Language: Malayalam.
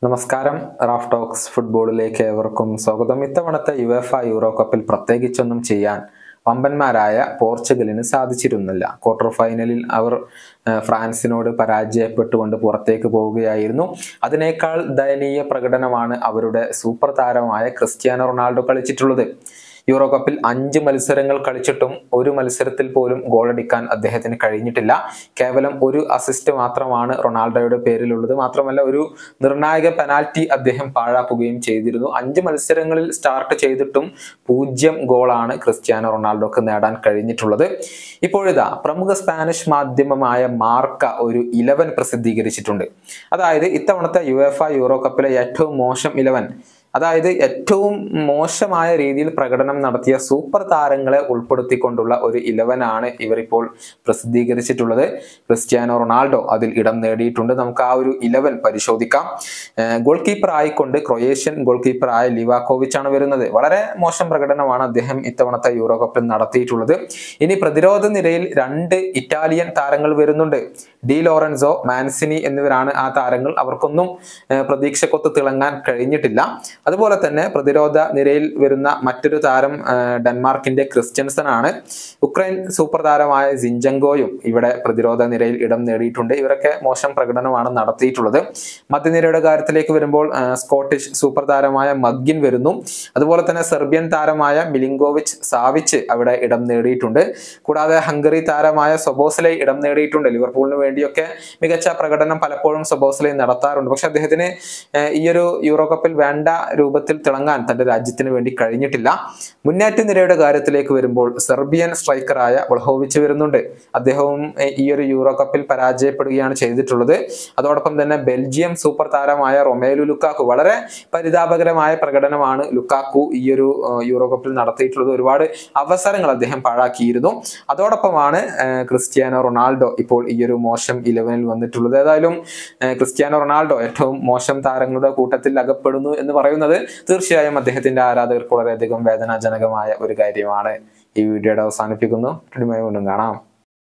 നമസ്കാരം റാഫ് ടോക്സ് ഫുട്ബോളിലേക്ക് ഏവർക്കും സ്വാഗതം ഇത്തവണത്തെ യു എഫ് യൂറോ കപ്പിൽ പ്രത്യേകിച്ചൊന്നും ചെയ്യാൻ വമ്പന്മാരായ പോർച്ചുഗലിന് സാധിച്ചിരുന്നില്ല ക്വാർട്ടർ ഫൈനലിൽ അവർ ആ, ഫ്രാൻസിനോട് പരാജയപ്പെട്ടുകൊണ്ട് പുറത്തേക്ക് പോവുകയായിരുന്നു അതിനേക്കാൾ ദയനീയ പ്രകടനമാണ് അവരുടെ സൂപ്പർ താരമായ ക്രിസ്ത്യാനോ റൊണാൾഡോ കളിച്ചിട്ടുള്ളത് യൂറോ കപ്പിൽ അഞ്ച് മത്സരങ്ങൾ കളിച്ചിട്ടും ഒരു മത്സരത്തിൽ പോലും ഗോളടിക്കാൻ അദ്ദേഹത്തിന് കഴിഞ്ഞിട്ടില്ല കേവലം ഒരു അസിസ്റ്റ് മാത്രമാണ് റൊണാൾഡോയുടെ പേരിലുള്ളത് മാത്രമല്ല ഒരു നിർണായക പെനാൽറ്റി അദ്ദേഹം പാഴാക്കുകയും ചെയ്തിരുന്നു അഞ്ച് മത്സരങ്ങളിൽ സ്റ്റാർട്ട് ചെയ്തിട്ടും പൂജ്യം ഗോളാണ് ക്രിസ്ത്യാനോ റൊണാൾഡോക്ക് നേടാൻ കഴിഞ്ഞിട്ടുള്ളത് ഇപ്പോഴിതാ പ്രമുഖ സ്പാനിഷ് മാധ്യമമായ മാർക്ക ഒരു ഇലവൻ പ്രസിദ്ധീകരിച്ചിട്ടുണ്ട് അതായത് ഇത്തവണത്തെ യു എഫ് യൂറോ കപ്പിലെ ഏറ്റവും മോശം ഇലവൻ അതായത് ഏറ്റവും മോശമായ രീതിയിൽ പ്രകടനം നടത്തിയ സൂപ്പർ താരങ്ങളെ ഉൾപ്പെടുത്തിക്കൊണ്ടുള്ള ഒരു ഇലവനാണ് ഇവർ ഇപ്പോൾ പ്രസിദ്ധീകരിച്ചിട്ടുള്ളത് ക്രിസ്ത്യാനോ റൊണാൾഡോ അതിൽ ഇടം നേടിയിട്ടുണ്ട് നമുക്ക് ആ ഒരു ഇലവൻ പരിശോധിക്കാം ഗോൾ കീപ്പർ ആയിക്കൊണ്ട് ക്രൊയേഷ്യൻ ഗോൾ കീപ്പർ ആയ ലിവാക്കോവിച്ച് ആണ് വരുന്നത് വളരെ മോശം പ്രകടനമാണ് അദ്ദേഹം ഇത്തവണത്തെ യൂറോ കപ്പിൽ നടത്തിയിട്ടുള്ളത് ഇനി പ്രതിരോധ നിരയിൽ രണ്ട് ഇറ്റാലിയൻ താരങ്ങൾ വരുന്നുണ്ട് ഡി ലോറൻസോ മാൻസിനി എന്നിവരാണ് ആ താരങ്ങൾ അവർക്കൊന്നും ഏഹ്, പ്രതീക്ഷക്കൊത്ത് തിളങ്ങാൻ കഴിഞ്ഞിട്ടില്ല അതുപോലെ തന്നെ പ്രതിരോധ നിരയിൽ വരുന്ന മറ്റൊരു താരം ഏഹ്, ഡെൻമാർക്കിന്റെ ക്രിസ്ത്യൻസൺ ആണ് ഉക്രൈൻ സൂപ്പർ താരമായ സിഞ്ചങ്കോയും ഇവിടെ പ്രതിരോധ നിരയിൽ ഇടം നേടിയിട്ടുണ്ട് ഇവരൊക്കെ മോശം പ്രകടനമാണ് നടത്തിയിട്ടുള്ളത് മധ്യനിരയുടെ കാര്യത്തിലേക്ക് വരുമ്പോൾ ഏഹ്, സ്കോട്ടിഷ് സൂപ്പർ താരമായ മഗ്ഗിൻ വരുന്നു അതുപോലെ തന്നെ സെർബിയൻ താരമായ മിലിങ്കോവിച്ച് സാവിച്ച് അവിടെ ഇടം നേടിയിട്ടുണ്ട് കൂടാതെ ഹംഗറി താരമായ സൊബോസ്ലൈ ഇടം നേടിയിട്ടുണ്ട് ലിവർപൂളിന് വേണ്ടിയൊക്കെ മികച്ച പ്രകടനം പലപ്പോഴും സൊബോസ്ലൈ നടത്താറുണ്ട് പക്ഷെ അദ്ദേഹത്തിന് ഏഹ്, ഈ ഒരു യൂറോ കപ്പിൽ വേണ്ട രൂപത്തിൽ തിളങ്ങാൻ തന്റെ രാജ്യത്തിന് വേണ്ടി കഴിഞ്ഞിട്ടില്ല മുന്നേറ്റ നിരയുടെ കാര്യത്തിലേക്ക് വരുമ്പോൾ സെർബിയൻ സ്ട്രൈക്കറായ വൾഹോവിച്ച് വരുന്നുണ്ട് അദ്ദേഹവും ഏഹ്, ഈ ഒരു യൂറോ കപ്പിൽ പരാജയപ്പെടുകയാണ് ചെയ്തിട്ടുള്ളത് അതോടൊപ്പം തന്നെ ബെൽജിയം സൂപ്പർ താരമായ റൊമേലു ലുക്കാക്കു വളരെ പരിതാപകരമായ പ്രകടനമാണ് ലുക്കാക്കു ഈ ഒരു ഏഹ്, യൂറോ കപ്പിൽ നടത്തിയിട്ടുള്ളത് ഒരുപാട് അവസരങ്ങൾ അദ്ദേഹം പാഴാക്കിയിരുന്നു അതോടൊപ്പമാണ് ഏഹ്, ക്രിസ്ത്യാനോ റൊണാൾഡോ ഇപ്പോൾ ഈ ഒരു മോശം ഇലവനിൽ വന്നിട്ടുള്ളത് ഏതായാലും ഏഹ്, ക്രിസ്ത്യാനോ റൊണാൾഡോ ഏറ്റവും മോശം താരങ്ങളുടെ കൂട്ടത്തിൽ അകപ്പെടുന്നു എന്ന് പറയുന്നത് തീർച്ചയായും അദ്ദേഹത്തിന്റെ ആരാധകർക്ക് വളരെയധികം വേദനാജനകമായ ഒരു കാര്യമാണ് ഈ വീഡിയോയുടെ അവസാനിപ്പിക്കുന്നു വീണ്ടും കാണാം